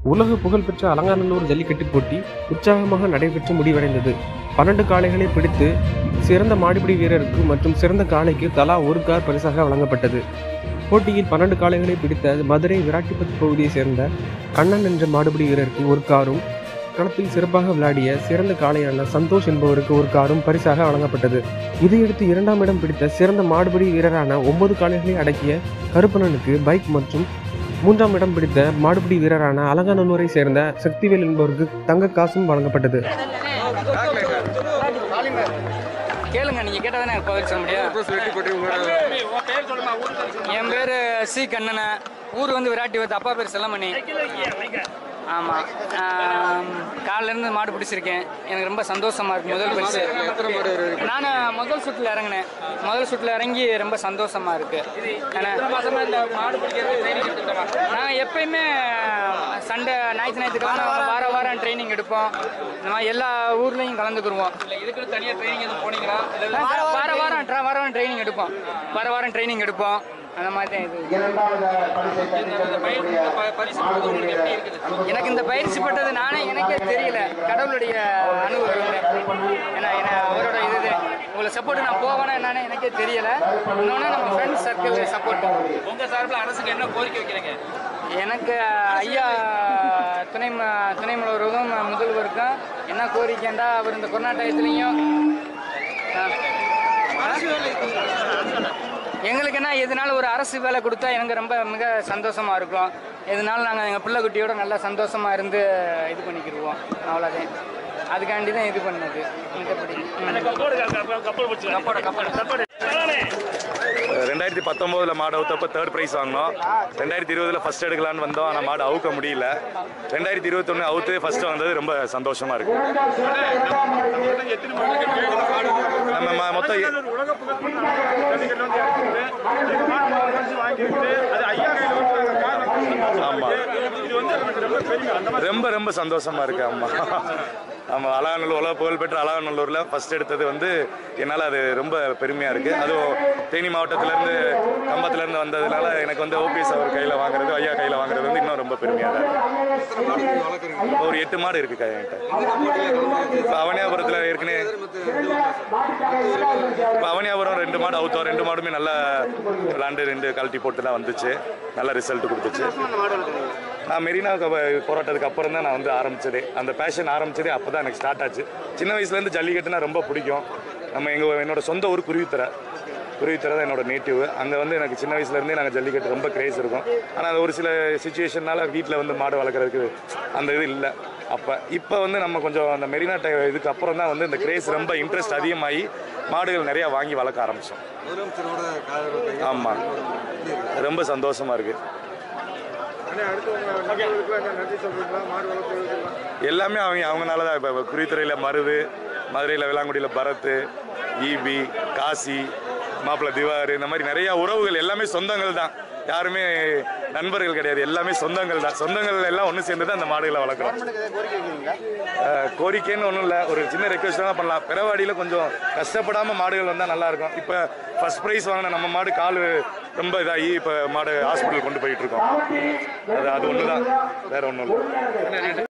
உலக புகழ்பெற்ற அலங்காநல்லூர் ஜல்லிக்கட்டு போட்டி உற்சாகமாக நடைபெற்று முடிவடைந்தது பன்னெண்டு காளைகளை பிடித்து சிறந்த மாடுபிடி வீரருக்கு மற்றும் சிறந்த காளைக்கு தலா ஒரு கார் பரிசாக வழங்கப்பட்டது போட்டியில் பன்னெண்டு காளைகளை பிடித்த மதுரை விராட்டிபத்து பகுதியைச் சேர்ந்த கண்ணன் என்ற மாடுபிடி வீரருக்கு ஒரு காரும் களத்தில் சிறப்பாக விளையாடிய சிறந்த காளையான சந்தோஷ் என்பவருக்கு ஒரு காரும் பரிசாக வழங்கப்பட்டது இதையடுத்து இரண்டாம் இடம் பிடித்த சிறந்த மாடுபிடி வீரரான ஒன்பது காளைகளை அடக்கிய கருப்பணனுக்கு பைக் மற்றும் மூன்றாம் இடம் பிடித்த மாடுபிடி வீரரான அலங்காநல்லூரை சேர்ந்த சக்திவேல் என்பவருக்கு தங்க காசும் வழங்கப்பட்டது கேளுங்க நீங்க கேட்டா தானே பதில் சொல்ல முடியும் என் பேரு சி கண்ணன ஊர் வந்து விராட்டிவத்து அப்பா பேர் செல்லமணி ஆமா ஆம், காலைல இருந்து மாடு பிடிச்சிருக்கேன் எனக்கு ரொம்ப சந்தோஷமா இருக்கு முதல் பரிசு நான் முதல் சுற்றுல இறங்கினேன் முதல் சுற்றுல இறங்கி ரொம்ப சந்தோஷமா இருக்கு ஏன்னா, நான் எப்பயுமே சண்டே ஞாயிற்று ஞாயிற்றுக்கிழமை வார வாரம் ட்ரைனிங் எடுப்போம் இந்த மாதிரி எல்லா ஊர்லேயும் கலந்துக்குருவோம் இதுக்கு தனியாக ட்ரைனிங் எதுவும் போனீங்களா வார வாரம் tra- வார வாரம் ட்ரைனிங் எடுப்போம் வார வாரம் ட்ரைனிங் எடுப்போம் அந்த மாதிரி தான் இது எனக்கு இந்த பயிற்சி பட்டது நானே எனக்கே தெரியல கடவுளுடைய அனுபவம் ஏன்னா ஏன்னா அவரோட இது இது. உங்களை சப்போர்ட் நான் போவேனா என்னன்னு எனக்கே தெரியல இன்னொன்று நம்ம ஃப்ரெண்ட்ஸ் சர்க்கிள் சப்போர்ட் உங்க சார்பில் அரசுக்கு என்ன கோரிக்கை வைக்கிறீங்க எனக்கு ஐயா துணை ம- துணை முதல்வருக்கும் முதல்வருக்கும் என்ன கோரிக்கைண்டா அவர் இந்த கொரோனா டயத்துலையும் எங்களுக்கு என்ன எதனால ஒரு அரசு வேலை கொடுத்தா எனக்கு ரொம்ப மிக சந்தோஷமா இருக்கும் எதனால நாங்கள் எங்கள் பிள்ளை குட்டியோட நல்லா சந்தோஷமா இருந்து இது பண்ணிக்கிடுவோம் அவ்வளோதான் அதுக்காண்டி தான் இது பண்ணது மற்றபடி கப்போட கப்போட ரெண்டாயிரத்தி பத்தொம்போதில் மாடு அவுத்தப்போ தேர்ட் ப்ரைஸ் வாங்கினோம் ரெண்டாயிரத்தி இருபதில் ஃபர்ஸ்ட் எடுக்கலான்னு வந்தோம் ஆனால் மாடு அவுக்க முடியல ரெண்டாயிரத்தி இருபத்தொன்று அவுத்து ஃபர்ஸ்ட் வந்தது ரொம்ப சந்தோஷமா இருக்கு நம்ம ம- மொத்தம் எ- உலக புகழ்பெற்ற ஜல்லிக்கட்டு வந்து இறக்கிட்டு இது மாட்டு மாடு பரிசு வாங்கிக்கிட்டு அது ஐயா கையில் வந்து நாங்கள் காரணம் ஆமா. இது வந்து எனக்கு ரொம்ப பெருமை அந்த மாதிரி ரொம்ப ரொம்ப சந்தோஷமா இருக்கு ஆமா ஆமா அலகாநல்லூர் உலக புகழ்பெற்ற அலகாநல்லூர்ல ஃபர்ஸ்ட் எடுத்தது வந்து என்னால் அது ரொம்ப பெருமையா இருக்கு அதுவும் தேனி மாவட்டத்துல இருந்து கம்பத்துல இருந்து வந்ததுனால எனக்கு வந்து ஓபிஎஸ் அவர் கையில வாங்குறது ஐயா கையில வாங்குறது வந்து இன்னும் ரொம்ப பெருமையா தான் இருக்கு ஒரு எட்டு மாடு இருக்கு என்கிட்ட இப்போ அவனியாபுரத்தில் ஏற்கனவே இப்போ அவனியாபுரம் ரெண்டு மாடு அவுத்தோம் ரெண்டு மாடுமே நல்லா விளாண்டு ரெண்டு கழட்டி போட்டு தான் வந்துச்சு நல்ல ரிசல்ட் கொடுத்துச்சு நான் மெரினா கப- போராட்டத்துக்கு அப்புறம் தான் நான் வந்து ஆரம்பிச்சதே அந்த பேஷன் ஆரம்பிச்சதே அப்போ தான் எனக்கு ஸ்டார்ட் ஆச்சு சின்ன வயசுலேருந்து ஜல்லிக்கட்டுனா ரொம்ப பிடிக்கும் நம்ம எங்கள் என்னோட சொந்த ஊர் குருவித்தரை குருவித்தரை தான் என்னோட நேட்டிவ் அங்கே வந்து எனக்கு சின்ன வயசுலேருந்தே நாங்கள் ஜல்லிக்கட்டு ரொம்ப கிரேஸ் இருக்கும் ஆனால் ஒரு சில சுச்சுவேஷன்னால வீட்டில் வந்து மாடு வளர்க்குறதுக்கு அந்த இது இல்லை அப்போ இப்போ வந்து நம்ம கொஞ்சம் அந்த மெரினா டை இதுக்கு அப்புறம் தான் வந்து இந்த கிரேஸ் ரொம்ப இன்ட்ரெஸ்ட் அதிகமாகி மாடுகள் நிறையா வாங்கி வளர்க்க ஆரம்பித்தோம் ஆமாம் ரொம்ப சந்தோஷமாக இருக்குது அண்ணே அடுத்து உங்கள் நண்பர்களுக்கு என்ன நன்றி சொல்றீங்களா மாடு வளர்ப்புகளுக்கெல்லாம் எல்லாமே அவங்க அவங்கனால தான் இப்போ குறித்துறையில் மருது மதுரையில் விளாங்குடியில் பரத் ஈபி காசி மாப்பிள்ளை திவார் இந்த மாதிரி நிறைய உறவுகள் எல்லாமே சொந்தங்கள் தான் யாருமே நண்பர்கள் கிடையாது எல்லாமே சொந்தங்கள் தான் சொந்தங்கள் எல்லாம் ஒன்று சேர்ந்து தான் அந்த மாடுகளை வளர்க்குறோம் அஹ், கோரிக்கைன்னு ஒன்றும் இல்லை ஒரு சின்ன ரெக்வஸ்ட் தான் பண்ணலாம் பிறவாடியில் கொஞ்சம் கஷ்டப்படாமல் மாடுகள் வந்தால் நல்லாயிருக்கும் இப்போ ஃபர்ஸ்ட் ப்ரைஸ் வாங்கின நம்ம மாடு கால் ரொம்ப இதாகி இப்போ மாடு ஹாஸ்பிட்டல் கொண்டு போயிட்டு இருக்கோம் அது அது ஒன்று தான் வேற ஒன்றும் இல்லை